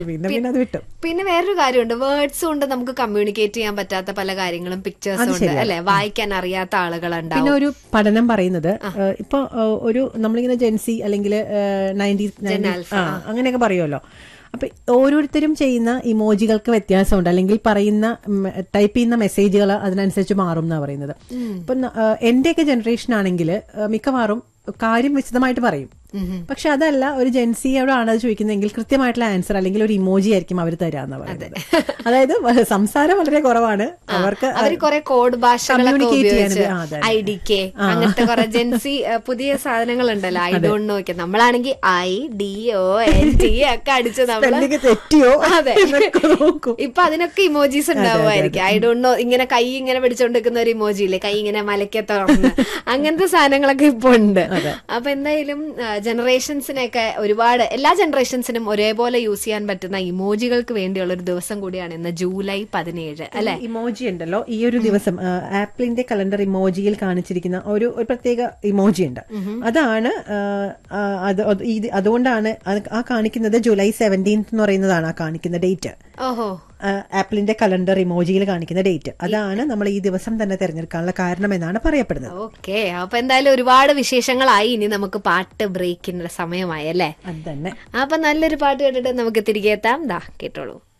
പിന്നെ പിന്നെ അത് വിട്ടു പിന്നെ വേറൊരു കാര്യമുണ്ട് വേർഡ്സ് കൊണ്ട് നമുക്ക് കമ്മ്യൂണിക്കേറ്റ് ചെയ്യാൻ പറ്റാത്ത പല കാര്യങ്ങളും പിക്ചേഴ്സും ഉണ്ട് അല്ലെ വായിക്കാൻ അറിയാത്ത ആളുകളുണ്ടാവും പിന്നെ ഒരു പഠനം പറയുന്നത് ഏഹ്, ഇപ്പൊ ഏഹ്, ഒരു നമ്മളിങ്ങനെ ജെൻസി അല്ലെങ്കിൽ നയൻറ്റീസ് ആ അങ്ങനെയൊക്കെ പറയുമല്ലോ അപ്പൊ ഓരോരുത്തരും ചെയ്യുന്ന ഇമോജികൾക്ക് വ്യത്യാസമുണ്ട് അല്ലെങ്കിൽ പറയുന്ന ടൈപ്പ് ചെയ്യുന്ന മെസ്സേജുകൾ അതിനനുസരിച്ച് മാറും എന്നാ പറയുന്നത് ഇപ്പൊ ന- ഏഹ്, എന്റെയൊക്കെ ജനറേഷൻ ആണെങ്കിൽ മിക്കവാറും കാര്യം വിശദമായിട്ട് പറയും പക്ഷെ അതല്ല ഒരു ജെൻസിയോടാണ് അത് ചോദിക്കുന്നതെങ്കിൽ കൃത്യമായിട്ടുള്ള ആൻസർ അല്ലെങ്കിൽ ഒരു ഇമോജി ആയിരിക്കും അവർ തരാന്ന് പറയുന്നത് അതായത് വ- സംസാരം വളരെ കുറവാണ് അവർക്ക് അവര് കുറെ കോഡ് ഭാഷകളൊക്കെ Communicate ഉപയോഗിച്ച് ചെയ്യാൻ, ആ, അതെ, ഐ ഡി കെ അങ്ങനത്തെ കുറെ ജെൻസി അഹ്, പുതിയ സാധനങ്ങൾ ഉണ്ടല്ലോ ഐ ഡോണ്ട് നോ ഒക്കെ നമ്മളാണെങ്കിൽ I D O N T ഒക്കെ അടിച്ച് നമ്മള് സ്പെല്ലിംഗ് തെറ്റിയോ അതെ എന്നൊക്കെ നോക്കും ഇപ്പൊ അതിനൊക്കെ ഇമോജീസ് ഉണ്ടാവുമായിരിക്കും ഐ ഡോണ്ട് നോ ഇങ്ങനെ കൈ ഇങ്ങനെ പിടിച്ചോണ്ടിരിക്കുന്ന ഒരു ഇമോജി ഇല്ലേ കൈ ഇങ്ങനെ മലക്കെ തുറന്ന് അങ്ങനത്തെ സാധനങ്ങളൊക്കെ ഇപ്പൊ ഉണ്ട് അപ്പൊ എന്തായാലും ജനറേഷൻസിനെയൊക്കെ ഒരുപാട് എല്ലാ ജനറേഷൻസിനും ഒരേപോലെ യൂസ് ചെയ്യാൻ പറ്റുന്ന ഇമോജികൾക്ക് വേണ്ടിയുള്ള ഒരു ദിവസം കൂടിയാണ് ഇന്ന് ജൂലൈ പതിനേഴ് അല്ലെ ഇമോജി ഉണ്ടല്ലോ ഈ ഒരു ദിവസം ആ, ആപ്പിളിന്റെ കലണ്ടർ ഇമോജിയിൽ കാണിച്ചിരിക്കുന്ന ഒരു ഒരു പ്രത്യേക ഇമോജി ഉണ്ട് അതാണ് ആ, ആ, അത് അത് ഇത് അതുകൊണ്ടാണ് അത് ആ കാണിക്കുന്നത് ജൂലൈ സെവൻറ്റീൻത്ത് എന്ന് പറയുന്നതാണ് ആ കാണിക്കുന്ന ഡേറ്റ് ഓഹോ ആപ്പിളിന്റെ കലണ്ടർ ഇമോജിയിൽ കാണിക്കുന്ന ഡേറ്റ് അതാണ് നമ്മൾ ഈ ദിവസം തന്നെ തിരഞ്ഞെടുക്കാനുള്ള കാരണം എന്നാണ് പറയപ്പെടുന്നത് ഓക്കെ അപ്പൊ എന്തായാലും ഒരുപാട് വിശേഷങ്ങളായി ഇനി നമുക്ക് പാട്ട് ബ്രേക്കിന്റെ സമയമായി അല്ലേ അത് തന്നെ അപ്പൊ നല്ലൊരു പാട്ട് കേട്ടിട്ട് നമുക്ക് തിരികെ എത്താം ദാ കേട്ടോളൂ